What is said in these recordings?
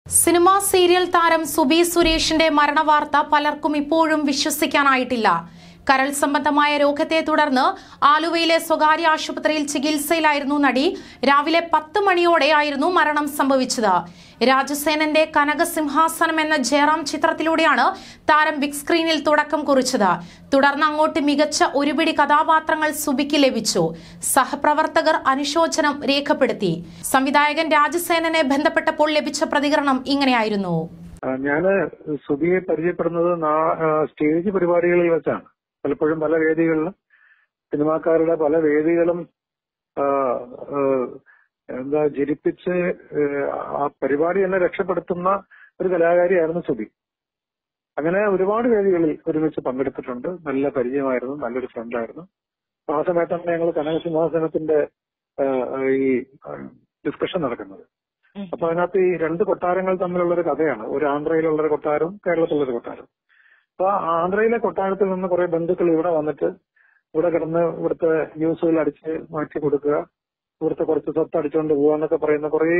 Cinema serial താരം സുബി സുരേഷിന്റെ മരണവാർത്ത പലർക്കും ഇപ്പോഴും വിശ്വസിക്കാനായിട്ടില്ല കരൾ സംബന്ധമായ രോഗത്തെ തുടർന്ന് ആലുവയിലെ സ്വകാര്യ ആശുപത്രിയിൽ ചികിത്സയിലായിരുന്നു നടി രാവിലെ പത്ത് മണിയോടെയായിരുന്നു മരണം സംഭവിച്ചത് രാജസേനന്റെ കനകസിംഹാസനം എന്ന ജയറാം ചിത്രത്തിലൂടെയാണ് താരം ബിഗ് സ്ക്രീനിൽ തുടക്കം കുറിച്ചത് തുടർന്ന് അങ്ങോട്ട് മികച്ച ഒരുപിടി കഥാപാത്രങ്ങൾ സുബിക്ക് ലഭിച്ചു സഹപ്രവർത്തകർ അനുശോചനം രേഖപ്പെടുത്തി സംവിധായകൻ രാജസേനനെ ബന്ധപ്പെട്ടപ്പോൾ ലഭിച്ച പ്രതികരണം ഇങ്ങനെയായിരുന്നു ആ, ഞാന് സുബിയെ പരിചയപ്പെടുന്നത് നാ- ആ, സ്റ്റേജ് പരിപാടികളിൽ വെച്ചാണ് പലപ്പോഴും പല വേദികളിലും സിനിമാക്കാരുടെ പല വേദികളും ആ, ആ, എന്താ ജനിപ്പിച്ച് ആ പരിപാടി എന്നെ രക്ഷപ്പെടുത്തുന്ന ഒരു കലാകാരിയായിരുന്നു സുബി അങ്ങനെ ഒരുപാട് വേദികളിൽ ഒരുമിച്ച് പങ്കെടുത്തിട്ടുണ്ട് നല്ല പരിചയമായിരുന്നു നല്ലൊരു ഫ്രണ്ടായിരുന്നു ആ സമയത്താണ് ഞങ്ങൾ കനകസിംഹാസനത്തിന്റെ ആ, ഈ ഡിസ്കഷൻ നടക്കുന്നത് അപ്പൊ അതിനകത്ത് ഈ രണ്ട് കൊട്ടാരങ്ങൾ തമ്മിലുള്ള ഒരു കഥയാണ് ഒരു ആന്ധ്രയിലുള്ള ഒരു കൊട്ടാരവും കേരളത്തിലുള്ള ഒരു കൊട്ടാരവും അപ്പൊ ആ ആന്ധ്രയിലെ കൊട്ടാരത്തിൽ നിന്ന് കുറെ ബന്ധുക്കൾ ഇവിടെ വന്നിട്ട് ഇവിടെ കിടന്ന് ഇവിടുത്തെ ന്യൂസുകൾ അടിച്ച് മാറ്റി കൊടുക്കുക ഇവിടുത്തെ കുറച്ച് സ്വത്ത് അടിച്ചുകൊണ്ട് പോവുക എന്നൊക്കെ പറയുന്ന കുറെ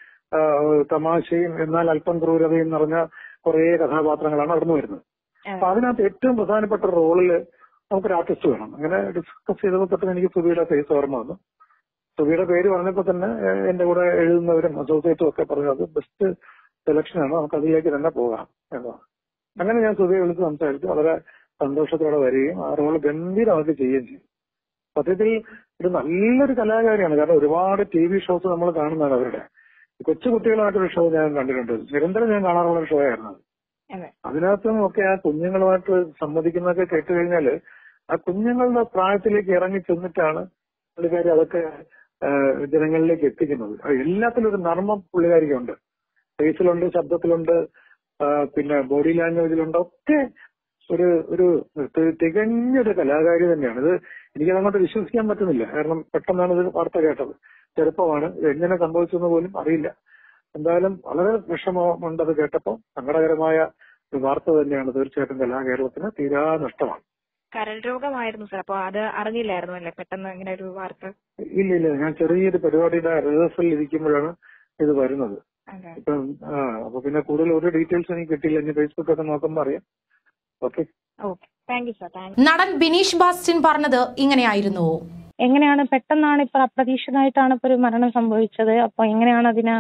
തമാശയും എന്നാൽ അല്പം ക്രൂരതയും നിറഞ്ഞ കുറെ കഥാപാത്രങ്ങളാണ് നടന്നു വരുന്നത് അപ്പൊ അതിനകത്ത് ഏറ്റവും പ്രധാനപ്പെട്ട റോളില് നമുക്കൊരു ആർട്ടിസ്റ്റ് വേണം അങ്ങനെ ഡിസ്കസ് ചെയ്തപ്പോൾ തൊട്ട് എനിക്ക് സുബിയുടെ ഫേസ് ഓർമ്മ വന്നു സുബിയുടെ പേര് പറഞ്ഞപ്പോൾ തന്നെ ഏഹ്, എന്റെ കൂടെ എഴുതുന്നവരും അസോസിയേറ്റും ഒക്കെ പറഞ്ഞു അത് ബെസ്റ്റ് സെലക്ഷൻ ആണ് നമുക്ക് അതിലേക്ക് തന്നെ പോകാം എന്നതാണ് അങ്ങനെ ഞാൻ സുബിയെ വിളിച്ച് സംസാരിച്ചു വളരെ സന്തോഷത്തോടെ വരികയും ആ റോള് ഗംഭീരമാക്കി ചെയ്യുകയും ചെയ്തു സത്യത്തിൽ ഒരു നല്ലൊരു കലാകാരിയാണ് കാരണം ഒരുപാട് ടി വി ഷോസ് നമ്മൾ കാണുന്നതാണ് അവരുടെ കൊച്ചു കുട്ടികളായിട്ടൊരു ഷോ ഞാൻ കണ്ടിട്ടുണ്ട് നിരന്തരം ഞാൻ കാണാറുള്ള ഒരു ഷോ ആയിരുന്നു അത് അതെ അതിനകത്തും ഒക്കെ ആ കുഞ്ഞുങ്ങളുമായിട്ട് സംവദിക്കുന്നതൊക്കെ കേട്ട് കഴിഞ്ഞാല് ആ കുഞ്ഞുങ്ങളുടെ പ്രായത്തിലേക്ക് ഇറങ്ങി ചെന്നിട്ടാണ് പുള്ളിക്കാരി അതൊക്കെ ആ, ജനങ്ങളിലേക്ക് എത്തിക്കുന്നത് അത് എല്ലാത്തിലും ഒരു നർമ്മം പുള്ളിക്കാരിക്കുണ്ട് ഫേസിലുണ്ട് ശബ്ദത്തിലുണ്ട് ആ, പിന്നെ ബോഡി ലാംഗ്വേജിലുണ്ട് ഒക്കെ ഒരു ഒരു തി- തികഞ്ഞൊരു കലാകാരി തന്നെയാണ് ഇത് എനിക്കത് അങ്ങോട്ട് വിശ്വസിക്കാൻ പറ്റുന്നില്ല കാരണം പെട്ടെന്നാണ് ഇത് വാർത്ത കേട്ടത് ചെറുപ്പമാണ് ഇത് എങ്ങനെ സംഭവിച്ചെന്ന് പോലും അറിയില്ല എന്തായാലും വളരെ വിഷമമുണ്ട് അത് കേട്ടപ്പോൾ സങ്കടകരമായ ഒരു വാർത്ത തന്നെയാണ് തീർച്ചയായിട്ടും കലാകേരളത്തിന് തീരാ നഷ്ടമാണ് കരൾ രോഗമായിരുന്നു സാർ അപ്പൊ അത് അറിഞ്ഞില്ലായിരുന്നു അല്ലേ പെട്ടെന്ന് ഇങ്ങനെ ഒരു വാർത്ത ഇല്ല ഇല്ല ഞാൻ ചെറിയൊരു പരിപാടിയുടെ റിഹേഴ്സൽ ഇരിക്കുമ്പോഴാണ് ഇത് വരുന്നത് അതെ ഇപ്പം ആ അപ്പൊ പിന്നെ കൂടുതൽ ഒരു ഡീറ്റെയിൽസ് എനിക്ക് കിട്ടിയില്ല ഇനി ഫേസ്ബുക്ക് ഒക്കെ നോക്കുമ്പോൾ അറിയാം okay okay thank you sir thank നടൻ ബിനീഷ് ബാസ്റ്റിൻ പറഞ്ഞത് ഇങ്ങനെയായിരുന്നു എങ്ങനെയാണ് പെട്ടെന്നാണ് ഇപ്പൊ അപ്രതീക്ഷിതമായിട്ടാണ് ഇപ്പൊ ഒരു മരണം സംഭവിച്ചത് അപ്പൊ എങ്ങനെയാണ് അതിനെ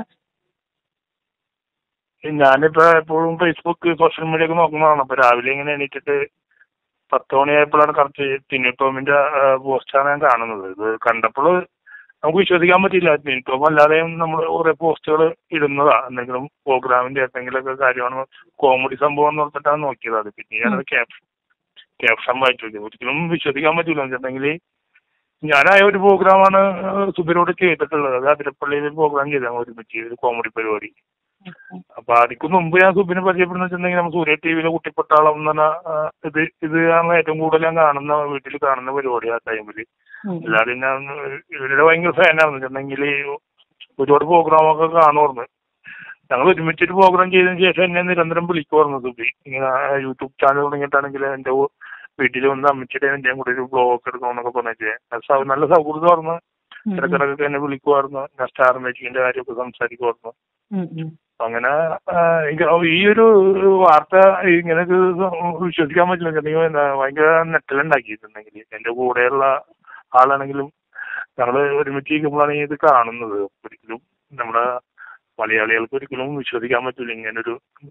ഞാനിപ്പോ എപ്പോഴും ഫേസ്ബുക്ക് സോഷ്യൽ മീഡിയ ഒക്കെ നോക്കുന്നതാണ് അപ്പൊ രാവിലെ ഇങ്ങനെ എണീറ്റിട്ട് പത്ത് മണിയായപ്പോഴാണ് കറക്റ്റ് ടിനി ടോമിന്റെ പോസ്റ്റാണ് ഞാൻ കാണുന്നത് ഇത് കണ്ടപ്പോൾ നമുക്ക് വിശ്വസിക്കാൻ പറ്റില്ല ടിനി ടോം അല്ലാതെയും നമ്മൾ കുറെ പോസ്റ്റുകൾ ഇടുന്നതാ എന്തെങ്കിലും പ്രോഗ്രാമിന്റെ എന്തെങ്കിലുമൊക്കെ കാര്യമാണ് കോമഡി സംഭവം എന്ന് പറഞ്ഞിട്ടാണ് നോക്കിയത് അത് പിന്നെ ഞാനത് ക്യാപ്ഷൻ ക്യാപ്ഷൻ വായിച്ചു നോക്കിയത് ഒരിക്കലും വിശ്വസിക്കാൻ പറ്റില്ല എന്നുവെച്ചിട്ടുണ്ടെങ്കിൽ ഞാനായ ഒരു പ്രോഗ്രാമാണ് സുബിനോട് ചെയ്തിട്ടുള്ളത് അത് അതിരപ്പള്ളിയിൽ പ്രോഗ്രാം ചെയ്ത ഒരുമിച്ച് ഒരു കോമഡി പരിപാടി അപ്പൊ അതിക്ക് മുമ്പ് ഞാൻ സുബിനെ പരിചയപ്പെടുന്ന വെച്ചിട്ടുണ്ടെങ്കിൽ നമ്മൾ സൂര്യ ടി വിയിലെ കുട്ടിപ്പട്ടാളം എന്ന് പറഞ്ഞ ആ, ഇത് ഇത് ആണ് ഏറ്റവും കൂടുതൽ ഞാൻ കാണുന്ന വീട്ടിൽ കാണുന്ന പരിപാടി ആ ടൈമിൽ അല്ലാതെ ഞാൻ ഇവരുടെ ഭയങ്കര ഫാനാണെന്ന് വെച്ചിട്ടുണ്ടെങ്കിൽ ഒരുപാട് പ്രോഗ്രാമൊക്കെ കാണുമായിരുന്നു ഞങ്ങൾ ഒരുമിച്ചൊരു പ്രോഗ്രാം ചെയ്തതിന് ശേഷം എന്നെ നിരന്തരം വിളിക്കുമായിരുന്നു സുബി ഇങ്ങനെ യൂട്യൂബ് ചാനൽ തുടങ്ങിയിട്ടാണെങ്കിൽ എന്റെ വീട്ടിൽ വന്ന് അമ്മച്ചിയുടെ എന്റെയും കൂടെ ഒരു ബ്ലോഗ് എടുക്കണമെന്നൊക്കെ പറഞ്ഞിട്ട് അത് സൗ- നല്ല സൗഹൃദമായിരുന്നു ഇടക്കിടക്കൊക്കെ എന്നെ വിളിക്കുമായിരുന്നു ഞാൻ സ്റ്റാർ മേക്കിങ്ങിന്റെ കാര്യമൊക്കെ സംസാരിക്കുമായിരുന്നു അപ്പൊ അങ്ങനെ ആ, എനിക്ക് ഈ ഒരു വാർത്ത ഇങ്ങനെ ഒരു വിശ്വസിക്കാൻ പറ്റില്ല വെച്ചിട്ടുണ്ടെങ്കിൽ എന്താ ഭയങ്കര നെറ്റലുണ്ടാക്കിയിട്ടുണ്ടെങ്കിൽ എന്റെ കൂടെയുള്ള ആളാണെങ്കിലും ഞങ്ങള് ഒരുമിച്ച് ഇരിക്കുമ്പോഴാണ് ഈ ഇത് കാണുന്നത് ഒരിക്കലും നമ്മുടെ മലയാളികൾക്ക് ഒരിക്കലും വിശ്വസിക്കാൻ പറ്റില്ല ഇങ്ങനൊരു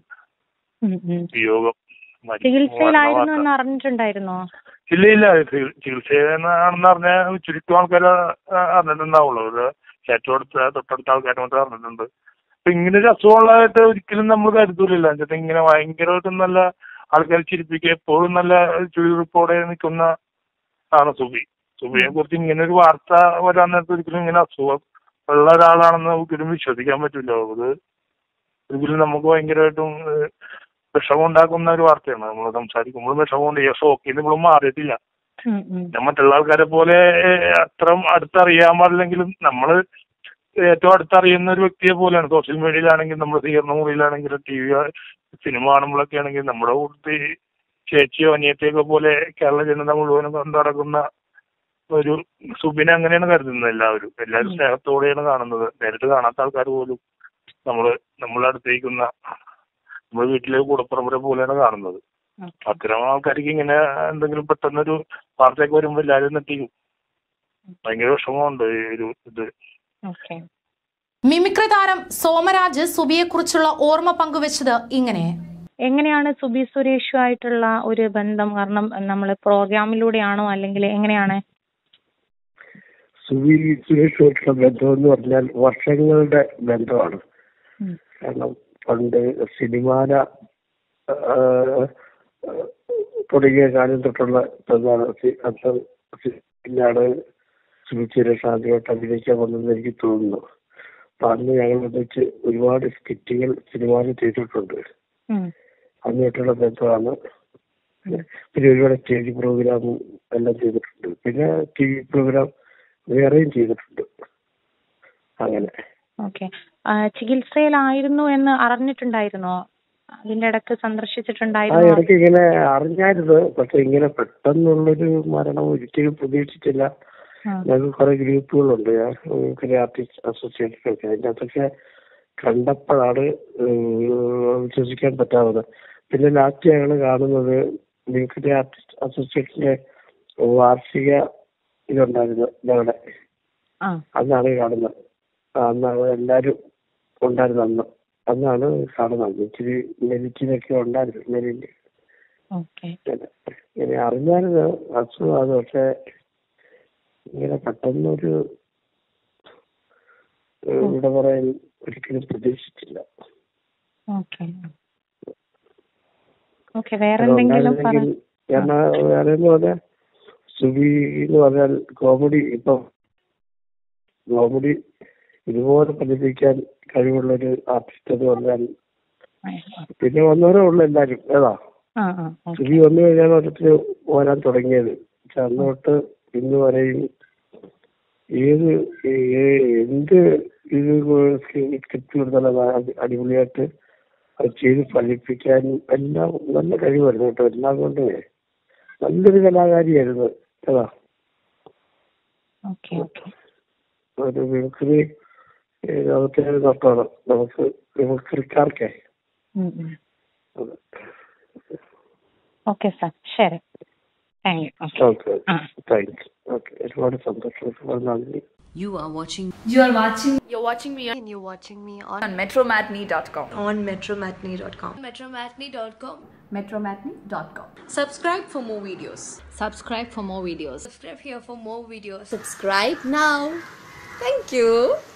വിയോഗം മരി- ചികിത്സയിലായിരുന്നു മരണ എന്ന് വാർത്ത. അറിഞ്ഞിട്ടുണ്ടായിരുന്നോ ഇല്ല ഇല്ല ചി- ചികിത്സയാണെന്ന് പറഞ്ഞാൽ ചുരുക്കം ആൾക്കാർ അറിഞ്ഞിട്ടുണ്ടാവുള്ളൂ ഒരു ഏറ്റവും അടുത്ത തൊട്ടടുത്ത ആൾക്കാർ മാത്രമേ അറിഞ്ഞിട്ടുണ്ട് അപ്പൊ ഇങ്ങനെ ഒരു അസുഖമുള്ളതായിട്ട് ഒരിക്കലും നമ്മൾ കരുതൂലില്ല എന്നിട്ട് ഇങ്ങനെ ഭയങ്കരമായിട്ടും നല്ല ആൾക്കാർ ചിരിപ്പിക്കുക എപ്പോഴും നല്ല ചുരുപ്പോടെ നിൽക്കുന്ന ആണ് സുബി സുബിയെ കുറിച്ച് ഇങ്ങനെ ഒരു വാർത്ത വരാൻ നേരത്ത് ഒരിക്കലും ഇങ്ങനെ അസുഖം ഉള്ള ഒരാളാണെന്ന് ഒരിക്കലും വിശ്വസിക്കാൻ പറ്റില്ല അത് ഒരിക്കലും നമുക്ക് ഭയങ്കരമായിട്ടും ഏഹ്, വിഷമം ഉണ്ടാക്കുന്ന ഒരു വാർത്തയാണ് നമ്മൾ സംസാരിക്കുമ്പോഴും വിഷമമുണ്ട് ഈ ഷോക്കിൽ നിന്ന് ഇപ്പോഴും മാറിയിട്ടില്ല ഞാൻ മറ്റുള്ള ആൾക്കാരെ പോലെ ഏഹ്, അത്ര അടുത്തറിയാൻ പാടില്ലെങ്കിലും നമ്മൾ ഏറ്റവും അടുത്തറിയുന്ന ഒരു വ്യക്തിയെ പോലെയാണ് സോഷ്യൽ മീഡിയയിലാണെങ്കിൽ നമ്മുടെ സ്വീകരണ മുറിയിലാണെങ്കിലും ടി വി സിനിമ കാണുമ്പോഴൊക്കെ ആണെങ്കിൽ നമ്മുടെ കൂടുതൽ ചേച്ചിയോ അനിയത്തിയൊക്കെ പോലെ കേരള ജനത മുഴുവനും കൊണ്ടു നടക്കുന്ന ഒരു സുബിനെ അങ്ങനെയാണ് കരുതുന്നത് എല്ലാവരും എല്ലാവരും സ്നേഹത്തോടെയാണ് കാണുന്നത് നേരിട്ട് കാണാത്ത ആൾക്കാർ പോലും നമ്മള് നമ്മളെ അടുത്തേക്കുന്ന നമ്മുടെ വീട്ടിലെ കൂടപ്പുറമ്പരെ പോലെയാണ് കാണുന്നത് അത്തരം ആൾക്കാർക്ക് ഇങ്ങനെ എന്തെങ്കിലും പെട്ടെന്നൊരു വാർത്തയൊക്കെ വരുമ്പോ എല്ലാവരും നെട്ടിക്കും ഭയങ്കര വിഷമമുണ്ട് ഈ ഒരു ഇത് ഓക്കെ മിമിക്രി താരം സോമരാജ് സുബിയെക്കുറിച്ചുള്ള ഓർമ്മ പങ്കുവച്ചത് ഇങ്ങനെ എങ്ങനെയാണ് സുബി സുരേഷുമായിട്ടുള്ള ഒരു ബന്ധം കാരണം നമ്മൾ പ്രോഗ്രാമിലൂടെയാണോ അല്ലെങ്കിൽ എങ്ങനെയാണ് സുവി സുരേഷുമായിട്ടുള്ള ബന്ധം എന്ന് പറഞ്ഞാൽ വർഷങ്ങളുടെ ബന്ധമാണ് ഉം. കാരണം പണ്ട് സിനിമാന ആ, തുടങ്ങിയ കാലം തൊട്ടുള്ള ബന്ധമാണ് സി- അന്ന് സി- പിന്നാണ് സുബി സുരേഷ് ആദ്യമായിട്ട് അഭിനയിക്കാൻ വന്നതെന്ന് എനിക്ക് തോന്നുന്നു അപ്പൊ അന്ന് ഞങ്ങൾ ഒന്നിച്ച് ഒരുപാട് സ്കിറ്റുകൾ സിനിമയിൽ ചെയ്തിട്ടുണ്ട് ഉം. അങ്ങോട്ടുള്ള ബന്ധമാണ് പിന്നെ ഒരുപാട് സ്റ്റേജ് പ്രോഗ്രാമും എല്ലാം ചെയ്തിട്ടുണ്ട് പിന്നെ ടി വി പ്രോഗ്രാം വേറെയും ചെയ്തിട്ടുണ്ട് അങ്ങനെ ഓക്കെ ചികിത്സയിലായിരുന്നു എന്ന് അറിഞ്ഞിട്ടുണ്ടായിരുന്നോ അതിന്റെ ഇടക്ക് ആ സന്ദർശിച്ചിട്ടുണ്ടായിരുന്നോ ഇടയ്ക്ക് ഇങ്ങനെ അറിഞ്ഞായിരുന്നു പക്ഷെ ഇങ്ങനെ പെട്ടെന്നുള്ളൊരു മരണം ഒരിക്കലും പ്രതീക്ഷിച്ചില്ല ആ. ഞങ്ങൾക്ക് കുറെ ഗ്രൂപ്പുകളുണ്ട് കുറെ ആർട്ടിസ്റ്റ് അസോസിയേഷൻ ഒക്കെ അതിന്റെ അകത്തൊക്കെ കണ്ടപ്പോഴാണ് ഏഹ് വിശ്വസിക്കാൻ പറ്റാവുന്നത് പിന്നെ ലാസ്റ്റ് ഞങ്ങൾ കാണുന്നത് മിമിക്രി ആർട്ടിസ്റ്റ് അസോസിയേഷന്റെ വാർഷിക ഇതുണ്ടായിരുന്നു ഞങ്ങളുടെ ആ അന്നാണ് കാണുന്നത് ആ, അന്നാണ് എല്ലാരും ഉണ്ടായിരുന്നു അന്ന് അന്നാണ് കാണുന്നത് ഇച്ചിരി മെലിറ്റിനൊക്കെ ഉണ്ടായിരുന്നു മെലിറ്റ് ഓക്കെ ഇങ്ങനെ അറിഞ്ഞായിരുന്നു അസുഖമാണ് പക്ഷെ ഇങ്ങനെ പെട്ടെന്നൊരു ഏഹ്, ഇവിടെ പറയാൻ ഒരിക്കലും പ്രതീക്ഷിച്ചില്ല ഓക്കെ ഓക്കെ വേറെ എന്തെങ്കിലും പറ അതുണ്ടായിരുന്നെങ്കിൽ കാരണം വേറെ എന്ന് പറഞ്ഞാൽ സുബി എന്ന് പറഞ്ഞാൽ കോമഡി ഇപ്പം കോമഡി ഇതുപോലെ പഠിപ്പിക്കാൻ കഴിവുള്ള ഒരു ആർട്ടിസ്റ്റ് എന്ന് പറഞ്ഞാൽ പിന്നെ വന്നവരേ ഉള്ളു എല്ലാരും ഏതാ ആ ആ ഓക്കെ സുബി വന്നു കഴിഞ്ഞാൽ ഓരോരുത്തർ വരാൻ തുടങ്ങിയത് പക്ഷെ അന്ന് തൊട്ട് ഇന്ന് വരെയും ഏത് ഏ- എന്ത് ഇത് സ്ക്രിപ്റ്റ് കൊടുത്താലും അത് അടിപൊളിയായിട്ട് അത് ചെയ്ത് ഫലിപ്പിക്കാനും എല്ലാം നല്ല കഴിവായിരുന്നു കേട്ടോ എല്ലാം കൊണ്ട് നല്ലൊരു കലാകാരിയായിരുന്നു ഏതാ ഓക്കെ ഓക്കെ ഒരു മിമിക്രി നമുക്ക് നഷ്ടമാണ് നമുക്ക് മിമിക്രിക്കാർക്കേ ഓക്കെ സാർ ശരി താങ്ക് യു ഓക്കെ ഓക്കെ ആ താങ്ക്സ് ഓക്കെ ഒരുപാട് സന്തോഷം ഒരുപാട് നന്ദി You are watching You are watching You're watching me and you're watching me on, on metromatney.com. on metromatney.com. metromatney.com. Metromatney.com. Subscribe for more videos. Subscribe for more videos. Subscribe here for more videos. Subscribe now. Thank you.